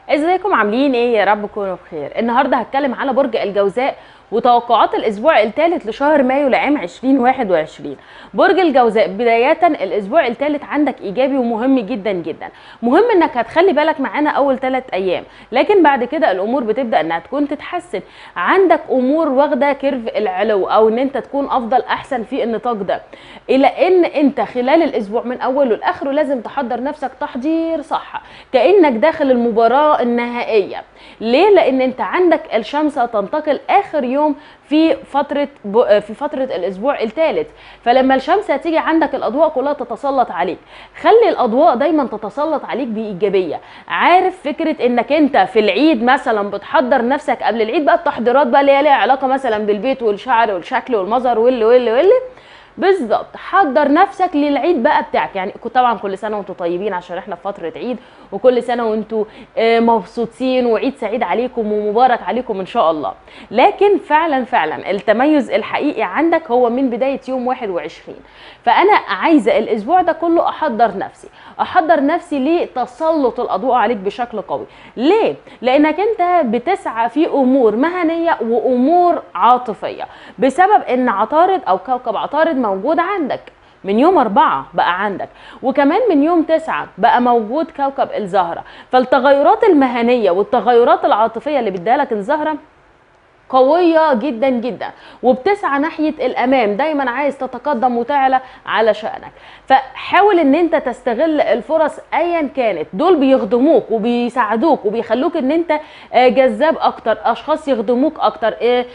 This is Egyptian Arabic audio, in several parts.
ازيكم عاملين ايه يا رب تكونوا بخير النهارده هتكلم على برج الجوزاء وتوقعات الاسبوع الثالث لشهر مايو لعام 2021 برج الجوزاء بدايه الاسبوع الثالث عندك ايجابي ومهم جدا جدا مهم انك هتخلي بالك معانا اول ثلاث ايام لكن بعد كده الامور بتبدا انها تكون تتحسن عندك امور واخده كيرف العلو او ان انت تكون افضل احسن في النطاق ده الى ان انت خلال الاسبوع من اوله لاخره لازم تحضر نفسك تحضير صح كانك داخل المباراه النهائيه ليه لان انت عندك الشمس هتنتقل اخر يوم في فتره ب... في فتره الاسبوع الثالث فلما الشمس هتيجي عندك الاضواء كلها تتسلط عليك خلي الاضواء دايما تتسلط عليك بايجابيه عارف فكره انك انت في العيد مثلا بتحضر نفسك قبل العيد بقى التحضيرات بقى اللي هي ليها علاقه مثلا بالبيت والشعر والشكل والمظهر واللي واللي واللي بالظبط حضر نفسك للعيد بقى بتاعك يعني طبعا كل سنه وانتم طيبين عشان احنا في فتره عيد وكل سنه وانتم مبسوطين وعيد سعيد عليكم ومبارك عليكم ان شاء الله لكن فعلا فعلا التميز الحقيقي عندك هو من بدايه يوم 21 فانا عايزه الاسبوع ده كله احضر نفسي احضر نفسي لتسلط الاضواء عليك بشكل قوي ليه لانك انت بتسعى في امور مهنيه وامور عاطفيه بسبب ان عطارد او كوكب عطارد موجود عندك من يوم أربعة بقى عندك وكمان من يوم تسعة بقى موجود كوكب الزهرة فالتغيرات المهنية والتغيرات العاطفية اللي بيديها لك الزهرة قوية جدا جدا وبتسعى ناحية الأمام دايما عايز تتقدم وتعلى على شأنك فحاول ان انت تستغل الفرص ايا كانت دول بيخدموك وبيساعدوك وبيخلوك ان انت جذاب اكتر اشخاص يخدموك اكتر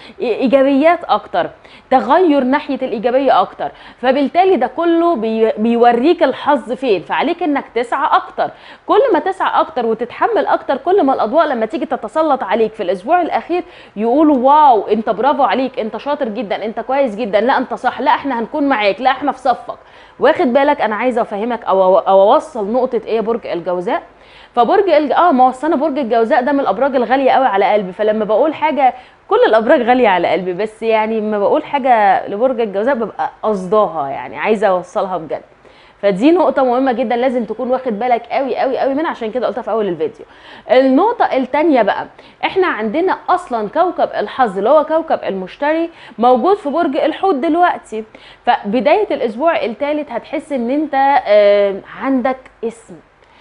ايجابيات اكتر تغير ناحية الايجابية اكتر فبالتالي ده كله بيوريك الحظ فين فعليك انك تسعى اكتر كل ما تسعى اكتر وتتحمل اكتر كل ما الاضواء لما تيجي تتسلط عليك في الاسبوع الاخير يقولوا واو انت برافو عليك انت شاطر جدا انت كويس جدا لا انت صح لا احنا هنكون معاك لا احنا في صفك واخد بالك انا عايزه افهمك او او اوصل نقطه ايه برج الجوزاء فبرج الج... اه ما انا برج الجوزاء ده من الابراج الغاليه قوي على قلبي فلما بقول حاجه كل الابراج غاليه على قلبي بس يعني لما بقول حاجه لبرج الجوزاء ببقى قصداها يعني عايزه اوصلها بجد فدي نقطة مهمة جدا لازم تكون واخد بالك قوي قوي قوي منها عشان كده قلتها في أول الفيديو. النقطة التانية بقى احنا عندنا أصلا كوكب الحظ اللي هو كوكب المشتري موجود في برج الحوت دلوقتي. فبداية الأسبوع الثالث هتحس إن أنت آه عندك اسم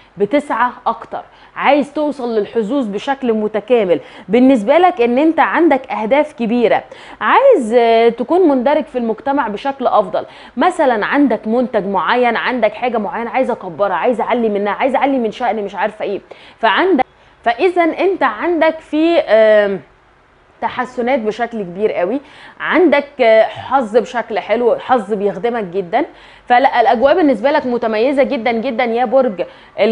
بتسعى اكتر عايز توصل للحظوظ بشكل متكامل بالنسبه لك ان انت عندك اهداف كبيره عايز تكون مندرج في المجتمع بشكل افضل مثلا عندك منتج معين عندك حاجه معينه عايز اكبرها عايز اعلي منها عايز اعلي من شأن مش عارفه ايه فعندك فاذا انت عندك في آه تحسنات بشكل كبير قوي عندك حظ بشكل حلو حظ بيخدمك جدا فلا الاجواء بالنسبه لك متميزه جدا جدا يا برج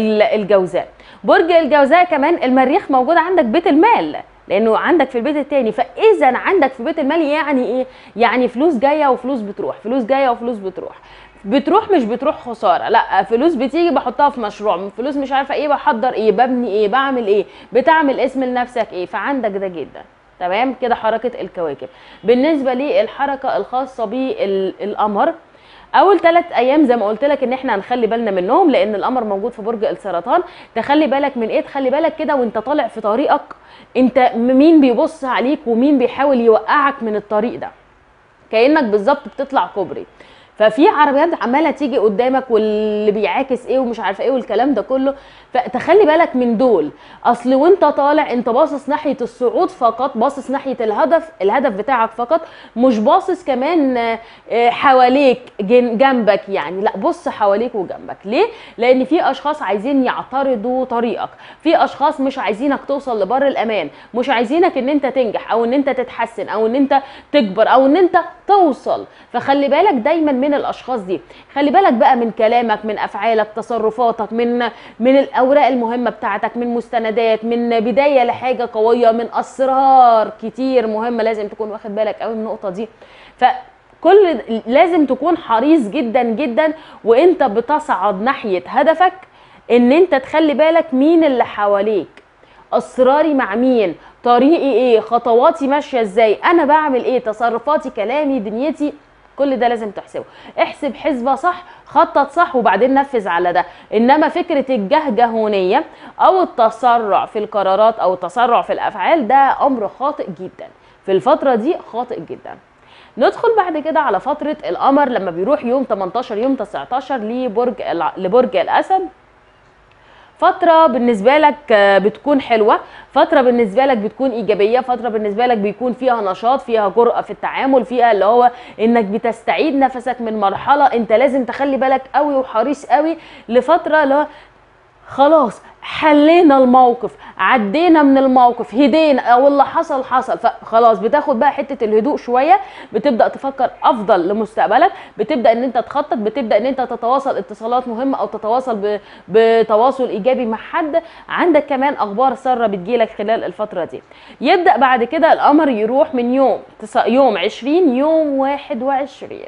الجوزاء برج الجوزاء كمان المريخ موجود عندك بيت المال لانه عندك في البيت التاني فاذا عندك في بيت المال يعني ايه يعني فلوس جايه وفلوس بتروح فلوس جايه وفلوس بتروح بتروح مش بتروح خساره لا فلوس بتيجي بحطها في مشروع فلوس مش عارفه ايه بحضر ايه ببني ايه بعمل ايه بتعمل اسم لنفسك ايه فعندك ده جدا تمام كده حركه الكواكب بالنسبه للحركه الخاصه بالقمر اول ثلاث ايام زي ما قلت لك ان احنا هنخلي بالنا منهم لان القمر موجود في برج السرطان تخلي بالك من ايه تخلي بالك كده وانت طالع في طريقك انت مين بيبص عليك ومين بيحاول يوقعك من الطريق ده كانك بالظبط بتطلع كوبري ففي عربيات عماله تيجي قدامك واللي بيعاكس ايه ومش عارفه ايه والكلام ده كله فتخلي بالك من دول اصل وانت طالع انت باصص ناحيه الصعود فقط باصص ناحيه الهدف الهدف بتاعك فقط مش باصص كمان حواليك جنبك يعني لا بص حواليك وجنبك ليه لان في اشخاص عايزين يعترضوا طريقك في اشخاص مش عايزينك توصل لبر الامان مش عايزينك ان انت تنجح او ان انت تتحسن او ان انت تكبر او ان انت توصل فخلي بالك دايما من الاشخاص دي خلي بالك بقى من كلامك من افعالك تصرفاتك من من الاوراق المهمه بتاعتك من مستندات من بدايه لحاجه قويه من اسرار كتير مهمه لازم تكون واخد بالك قوي من النقطه دي فكل لازم تكون حريص جدا جدا وانت بتصعد ناحيه هدفك ان انت تخلي بالك مين اللي حواليك اسراري مع مين طريقي ايه خطواتي ماشيه ازاي انا بعمل ايه تصرفاتي كلامي دنيتي كل ده لازم تحسبه احسب حسبه صح خطط صح وبعدين نفذ على ده انما فكره الجهجهونيه او التسرع في القرارات او التسرع في الافعال ده امر خاطئ جدا في الفتره دي خاطئ جدا ندخل بعد كده على فتره القمر لما بيروح يوم 18 يوم 19 لبرج الع- لبرج الاسد فترة بالنسبة لك آه، بتكون حلوة فترة بالنسبة لك بتكون إيجابية فترة بالنسبة لك بيكون فيها نشاط فيها جرأة في التعامل فيها اللي هو إنك بتستعيد نفسك من مرحلة أنت لازم تخلي بالك قوي وحريص قوي لفترة اللي هو خلاص حلينا الموقف عدينا من الموقف هدينا او اللي حصل حصل فخلاص بتاخد بقى حته الهدوء شويه بتبدا تفكر افضل لمستقبلك بتبدا ان انت تخطط بتبدا ان انت تتواصل اتصالات مهمه او تتواصل ب... بتواصل ايجابي مع حد عندك كمان اخبار ساره بتجيلك خلال الفتره دي يبدا بعد كده القمر يروح من يوم تس... يوم 20 يوم 21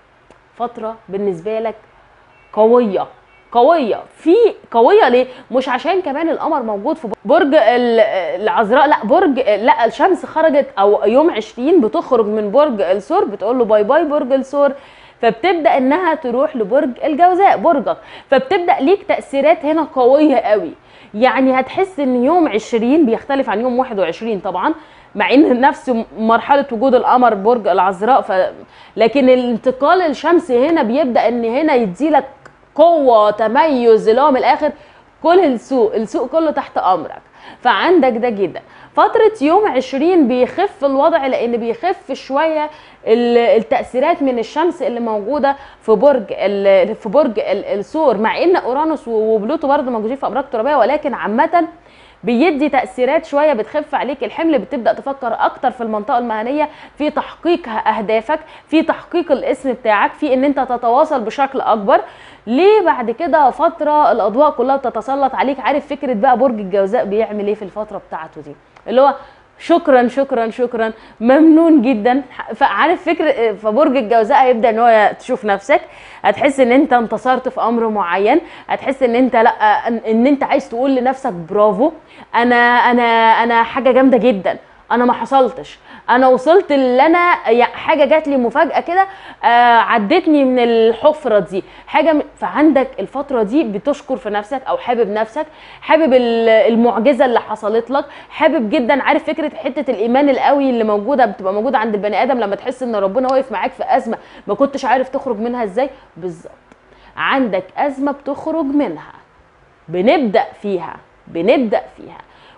فتره بالنسبه لك قويه قويه في قويه ليه مش عشان كمان القمر موجود في برج ال- العذراء لا برج لا الشمس خرجت او يوم 20 بتخرج من برج الثور بتقول له باي باي برج الثور فبتبدا انها تروح لبرج الجوزاء برجك فبتبدا ليك تاثيرات هنا قويه قوي يعني هتحس ان يوم 20 بيختلف عن يوم 21 طبعا مع ان نفس مرحله وجود القمر برج العذراء ف... لكن الانتقال الشمسي هنا بيبدا ان هنا يديلك قوه تميز اللي هو من الاخر كل السوق السوق كله تحت امرك فعندك ده جدا فترة يوم 20 بيخف الوضع لأن بيخف شوية ال- التأثيرات من الشمس اللي موجودة في برج ال- في برج ال- الثور مع إن أورانوس وبلوتو برضه موجودين في أبراج ترابية ولكن عامة بيدي تأثيرات شوية بتخف عليك الحمل بتبدأ تفكر أكتر في المنطقة المهنية في تحقيق أهدافك في تحقيق الاسم بتاعك في إن أنت تتواصل بشكل أكبر ليه بعد كده فترة الأضواء كلها بتتسلط عليك عارف فكرة بقى برج الجوزاء بيعمل إيه في الفترة بتاعته دي اللي هو شكرا شكرا شكرا ممنون جدا فعارف فكر فبرج الجوزاء هيبدا ان هو تشوف نفسك هتحس ان انت انتصرت في امر معين هتحس ان انت لا ان, إن انت عايز تقول لنفسك برافو انا انا انا حاجه جامده جدا انا ما حصلتش انا وصلت اللي انا يا- حاجه جات لي مفاجاه كده آه عدتني من الحفره دي حاجه م- فعندك الفتره دي بتشكر في نفسك او حابب نفسك حابب ال- المعجزه اللي حصلت لك حابب جدا عارف فكره حته الايمان القوي اللي موجوده بتبقى موجوده عند البني ادم لما تحس ان ربنا واقف معاك في ازمه ما كنتش عارف تخرج منها ازاي بالظبط عندك ازمه بتخرج منها بنبدا فيها بنبدا فيها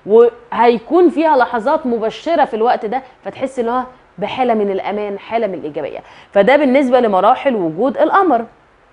وهيكون فيها لحظات مبشره في الوقت ده فتحس اللي هو بحاله من الامان حاله من الايجابيه فده بالنسبه لمراحل وجود القمر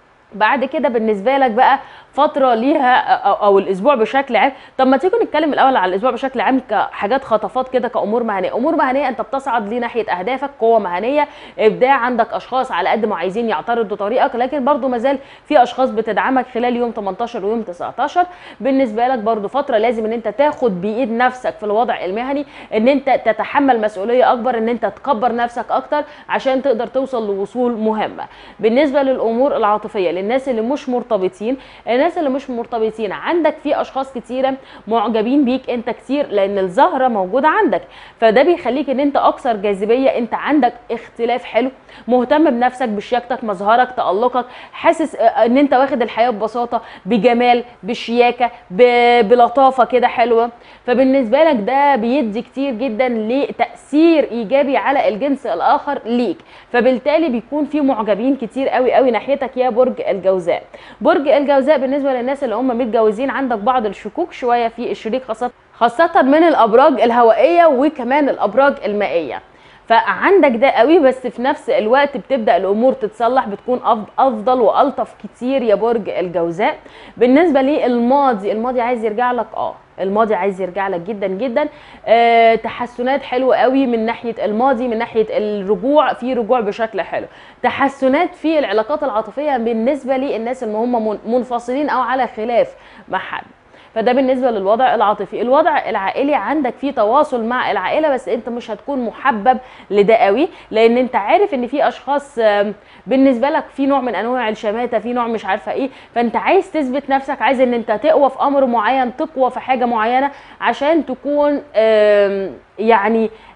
بعد كده بالنسبه لك بقى فتره ليها او, أو الاسبوع بشكل عام طب ما تيجي نتكلم الاول على الاسبوع بشكل عام كحاجات خطفات كده كامور مهنيه امور مهنيه انت بتصعد ليه ناحيه اهدافك قوه مهنيه ابداع عندك اشخاص على قد ما عايزين يعترضوا طريقك لكن برضو مازال في اشخاص بتدعمك خلال يوم 18 ويوم 19 بالنسبه لك برضو فتره لازم ان انت تاخد بايد نفسك في الوضع المهني ان انت تتحمل مسؤوليه اكبر ان انت تكبر نفسك اكتر عشان تقدر توصل لوصول مهمه بالنسبه للامور العاطفيه للناس اللي مش مرتبطين الناس اللي مش مرتبطين عندك في اشخاص كتيره معجبين بيك انت كتير لان الزهره موجوده عندك فده بيخليك ان انت اكثر جاذبيه انت عندك اختلاف حلو مهتم بنفسك بشياكتك مظهرك تالقك حاسس آه، ان انت واخد الحياه ببساطه بجمال بشياكه ب- بلطافه كده حلوه فبالنسبه لك ده بيدي كتير جدا لتاثير ايجابي على الجنس الاخر ليك فبالتالي بيكون في معجبين كتير قوي قوي ناحيتك يا برج الجوزاء برج الجوزاء بالنسبه للناس اللي هم متجوزين عندك بعض الشكوك شويه في الشريك خاصه خاصه من الابراج الهوائيه وكمان الابراج المائيه فعندك ده قوي بس في نفس الوقت بتبدا الامور تتصلح بتكون أف- افضل والطف كتير يا برج الجوزاء بالنسبه للماضي الماضي عايز يرجع لك اه الماضي عايز يرجع لك جدا جدا آه تحسنات حلوه قوي من ناحيه الماضي من ناحيه الرجوع في رجوع بشكل حلو تحسنات في العلاقات العاطفيه بالنسبه للناس اللي هم من- منفصلين او على خلاف مع حد فده بالنسبه للوضع العاطفي الوضع العائلي عندك فيه تواصل مع العائله بس انت مش هتكون محبب لده قوي لان انت عارف ان في اشخاص آم، بالنسبه لك في نوع من انواع الشماته في نوع مش عارفه ايه فانت عايز تثبت نفسك عايز ان انت تقوى في امر معين تقوى في حاجه معينه عشان تكون آم، يعني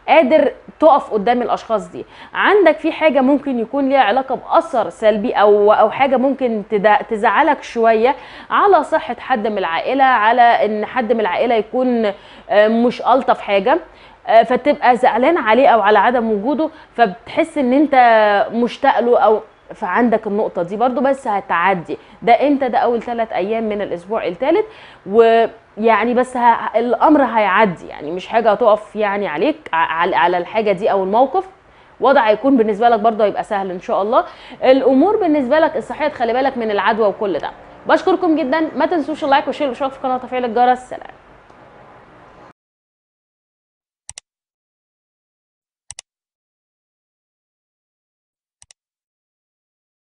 قادر تقف قدام الاشخاص دي عندك في حاجه ممكن يكون ليها علاقه باثر سلبي او او حاجه ممكن تدا- تزعلك شويه على صحه حد من العائله على ان حد من العائله يكون آه، مش الطف حاجه آه، فتبقى زعلان عليه او على عدم وجوده فبتحس ان انت مشتاق له او فعندك النقطة دي برضو بس هتعدي ده امتى ده اول ثلاث ايام من الاسبوع الثالث ويعني بس ه... الامر هيعدي يعني مش حاجة هتقف يعني عليك ع- على الحاجة دي او الموقف وضع هيكون بالنسبة لك برضو هيبقى سهل ان شاء الله الامور بالنسبة لك الصحية تخلي بالك من العدوى وكل ده بشكركم جدا ما تنسوش اللايك والشير والاشتراك في القناة وتفعيل الجرس سلام